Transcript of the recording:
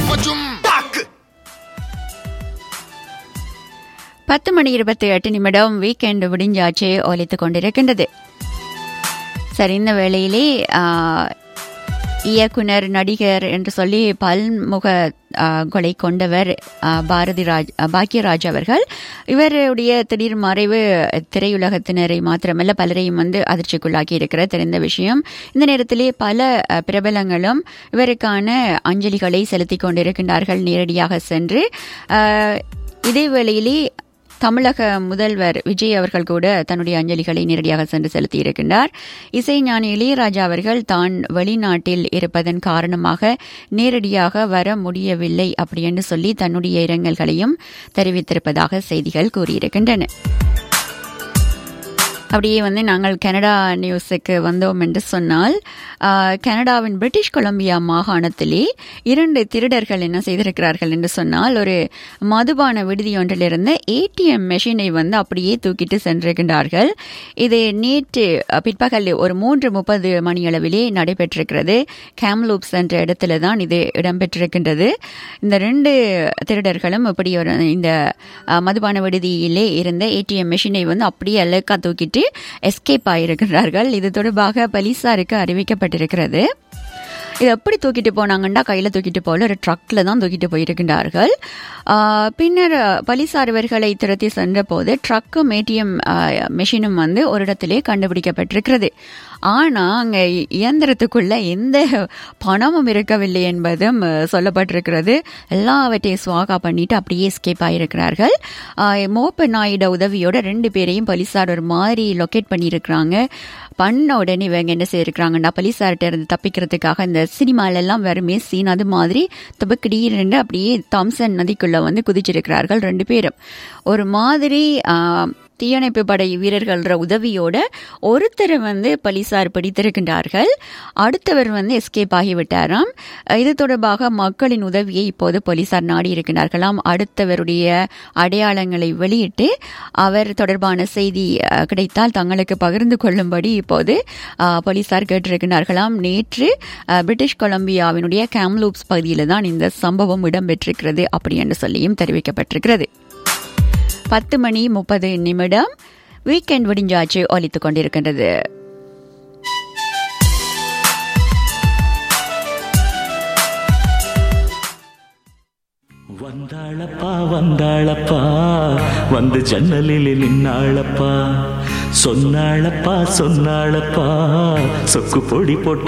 Chum Tak பத்து மணி இருபத்தி எட்டு நிமிடம் வீக்கெண்டு விடிஞ்சாச்சு ஒலித்துக் கொண்டிருக்கின்றது சரி இந்த வேளையிலே ஆ, இயக்குனர் நடிகர் என்று சொல்லி பல்முக ஆ, கொலை கொண்டவர் ஆ, பாரதி ராஜ் ஆ, பாக்யராஜ் அவர்கள் இவருடைய திடீர் மறைவு திரையுலகத்தினரை மாத்திரமல்ல பலரையும் வந்து அதிர்ச்சிக்குள்ளாக்கி இருக்கிற தெரிந்த விஷயம் இந்த நேரத்திலே பல அ, பிரபலங்களும் இவருக்கான அஞ்சலிகளை செலுத்திக் கொண்டிருக்கின்றார்கள் நேரடியாக சென்று ஆ, இதே வேளையிலே தமிழக முதல்வர் விஜய் அவர்கள் கூட தன்னுடைய அஞ்சலிகளை நேரடியாக சென்று செலுத்தியிருக்கின்றார் இசைஞானி இளையராஜா அவர்கள் தான் வெளிநாட்டில் இருப்பதன் காரணமாக நேரடியாக வர முடியவில்லை அப்படி என்று சொல்லி தன்னுடைய இரங்கல்களையும் தெரிவித்திருப்பதாக செய்திகள் கூறியிருக்கின்றன அப்படியே வந்து நாங்கள் கனடா நியூஸுக்கு வந்தோம் என்று சொன்னால் ஆ, கனடாவின் பிரிட்டிஷ் கொலம்பியா மாகாணத்திலே இரண்டு திருடர்கள் என்ன செய்திருக்கிறார்கள் என்று சொன்னால் ஒரு மதுபான விடுதி ஒன்றிலிருந்து ஏடிஎம் மெஷினை வந்து அப்படியே தூக்கிட்டு சென்றிருக்கின்றார்கள் இது நேற்று அ, பிற்பகல் ஒரு மூன்று முப்பது மணியளவிலே நடைபெற்றிருக்கிறது கேம்லூப்ஸ் என்ற இடத்துல தான் இது இடம்பெற்றிருக்கின்றது இந்த ரெண்டு திருடர்களும் இப்படி ஒரு இந்த அ, மதுபான விடுதியிலே இருந்த ஏடிஎம் மெஷினை வந்து அப்படியே அலக்கா தூக்கிட்டு எஸ்கேப் ஆகியிருக்கிறார்கள் இது தொடர்பாக போலீசாருக்கு அறிவிக்கப்பட்டிருக்கிறது இது எப்படி தூக்கிட்டு போனாங்கன்னா கையில் தூக்கிட்டு போகல ஒரு ட்ரக்கில் தான் தூக்கிட்டு போயிருக்கின்றார்கள் ஆ, பின்னர் போலீசார் இவர்களை துரத்தி சென்ற போது ட்ரக்கும் ஏடிஎம் மெஷினும் வந்து ஒரு இடத்திலே கண்டுபிடிக்கப்பட்டிருக்கிறது ஆனால் அங்கே இயந்திரத்துக்குள்ள எந்த பணமும் இருக்கவில்லை என்பதும் அஹ், சொல்லப்பட்டிருக்கிறது எல்லாவற்றையும் சுவாகா பண்ணிட்டு அப்படியே எஸ்கேப் ஆகியிருக்கிறார்கள் ஆஹ், மோப்ப நாயுட உதவியோட ரெண்டு பேரையும் போலீஸார் ஒரு மாதிரி லொக்கேட் பண்ணியிருக்கிறாங்க பண்ண உடனே இவங்க என்ன செய்யிருக்கிறாங்கன்னா போலீஸார்கிட்ட இருந்து தப்பிக்கிறதுக்காக இந்த சினிமாலெல்லாம் வருமே சீன் அது மாதிரி துபக்கிடீர்னு அப்படியே தாம்சன் நதிக்குள்ள வந்து குதிச்சிருக்கிறார்கள் ரெண்டு பேரும் ஒரு மாதிரி ஆஹ், தீயணைப்பு படை வீரர்கள்ற உதவியோட ஒருத்தரை வந்து போலீசார் பிடித்திருக்கின்றார்கள் அடுத்தவர் வந்து எஸ்கேப் ஆகிவிட்டாராம் இது தொடர்பாக மக்களின் உதவியை இப்போது போலீசார் நாடி இருக்கின்றார்களாம் அடுத்தவருடைய அடையாளங்களை வெளியிட்டு அவர் தொடர்பான செய்தி அஹ், கிடைத்தால் தங்களுக்கு பகிர்ந்து கொள்ளும்படி இப்போது அஹ், போலீசார் கேட்டிருக்கிறார்களாம் நேற்று அஹ், பிரிட்டிஷ் கொலம்பியாவினுடைய கேம்லூப்ஸ் பகுதியில் தான் இந்த சம்பவம் இடம்பெற்றிருக்கிறது அப்படி என்று சொல்லியும் தெரிவிக்கப்பட்டிருக்கிறது பத்து மணி முப்பது நிமிடம் வீக்கெண்ட் விடிஞ்சாச்சு ஒலித்துக் கொண்டிருக்கின்றது வந்தாளப்பா வந்தாளப்பா வந்து ஜன்னலில் நின்னாளப்பா சொன்னாளப்பா சொன்னாளப்பா சொக்கு பொடி போட்ட